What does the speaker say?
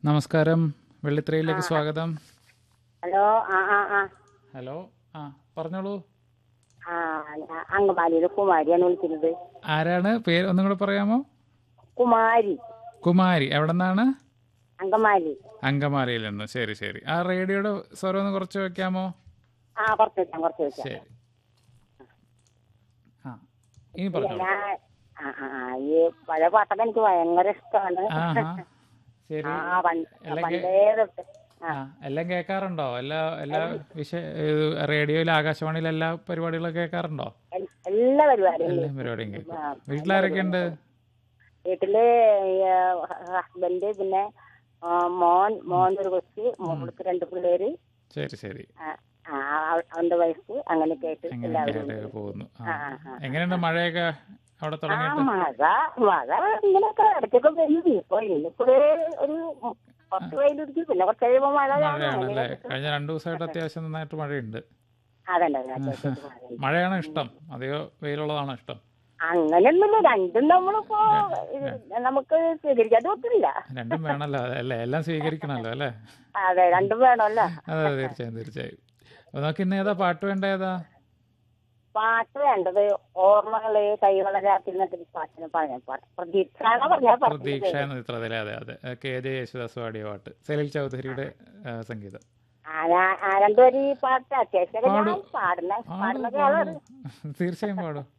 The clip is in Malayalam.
നമസ്കാരം വെള്ളിത്തിരയിലേക്ക് സ്വാഗതം ഹലോ ആ ആ ആ ഹലോ ആ പറഞ്ഞോളൂ ആ ഞാൻ അങ്കമാലിയിലെ കുമാരിയാണ് വിളിക്കുന്നത് ആരാണ് പേര് ഒന്നും കൂടെ പറയാമോ കുമാരി കുമാരി എവിടെ നിന്നാണ് അങ്കമാലി അങ്കമാലിയിൽ നിന്ന് ശരി ശരി ആ റേഡിയോയുടെ സ്വരം ഒന്ന് കുറച്ച് വെക്കാമോ ആ കുറച്ച് വെക്കാം കുറച്ച് വെക്കാം ശരി ആ ഇനി പറഞ്ഞോളൂ ഞാൻ ആ ആ ആ ഈ പഴയ പാട്ടൊക്കെ എനിക്ക് ഭയങ്കര ഇഷ്ടമാണ് ആഹാ ശരി ആ പണ്ട് എല്ലാം കേ- പണ്ടേ തൊട്ട് ആ ആ എല്ലാം കേൾക്കാറുണ്ടോ എല്ലാ എല്ലാ വിഷയ റേഡിയോയിൽ ആകാശവാണിയിൽ എല്ലാ പരിപാടികളും കേൾക്കാറുണ്ടോ എൽ- എല്ലാ പരിപാടിയും എല്ലാ പരിപാടിയും കേൾക്കും ആ, വീട്ടിലാരൊക്കെ ഉണ്ട് വീട്ടില് ഹസ്ബൻഡ് പിന്നെ ആ, മോൻ മോൻ ഒരു കൊച്ച് മോൾക്ക് രണ്ട് പിള്ളേര് ശരി ശരി ആ, ആ, അവ- അവന്റെ വയസ്സ് അങ്ങനെയൊക്കെ ആയിട്ട് എല്ലാവരും ഉണ്ട്. അങ്ങനെയൊക്കെ പോകുന്നു ആ. ആ, ആ, ആ. എങ്ങനെയുണ്ട് മഴയൊക്കെ അവിടെ ആ തുടങ്ങിയിട്ട് മഴ മഴ ഇങ്ങനെയൊക്കെ ഇടയ്ക്കൊക്കെ പെയ്യുന്നു ഇപ്പൊ ഇന്നിപ്പോ ഒരു കുറച്ച് വെയിലിരിക്കും പിന്നെ കുറച്ച് കഴിയുമ്പോ മഴ കാണും. മഴയാണല്ലേ അങ്ങനെയൊക്കെ. കഴിഞ്ഞ രണ്ടു ദിവസമായിട്ട് അത്യാവശ്യം നന്നായിട്ട് മഴയുണ്ട് അതന്നെ അതന്നെ, അത്യാവശ്യം മഴയുണ്ട്. മഴയാണോ ഇഷ്ടം അതെയോ വെയിലുള്ളതാണോ ഇഷ്ടം അങ്ങനെയൊന്നുമില്ല രണ്ടും നമ്മളിപ്പോ ഇത് നമുക്ക് സ്വീകരിക്കാതെ ഒത്തില്ല രണ്ടും വേണമല്ലോ അതെ, അല്ലേ എല്ലാം സ്വീകരിക്കണമല്ലോ അല്ലേ അതെ രണ്ടും വേണമല്ലോ അതെ അതെ, തീർച്ചയായും തീർച്ചയായും അപ്പൊ നമുക്ക് ഇന്ന് ഏതാ പാട്ട് വേണ്ട ഏതാ പാട്ട് വേണ്ടത് ഓർമ്മകള് കൈവളരാത്തിനൊക്കെ പാട്ടിന് പറഞ്ഞ പാട്ട് പ്രതീക്ഷ പറഞ്ഞ പ്രതീക്ഷ എന്ന ചിത്രത്തിലെ അതെ അതെ കെ ജെ യേശുദാസ് പാടിയ പാട്ട് സലിൽ ചൗധരിയുടെ ആ, സംഗീതം രണ്ടുപേരും ഈ പാട്ട് അത്യാവശ്യം ഞാൻ പാടൂ. പാടുന്ന ആ, പാടുന്ന പാടൂ. ആളാണ് തീർച്ചയായും പാടും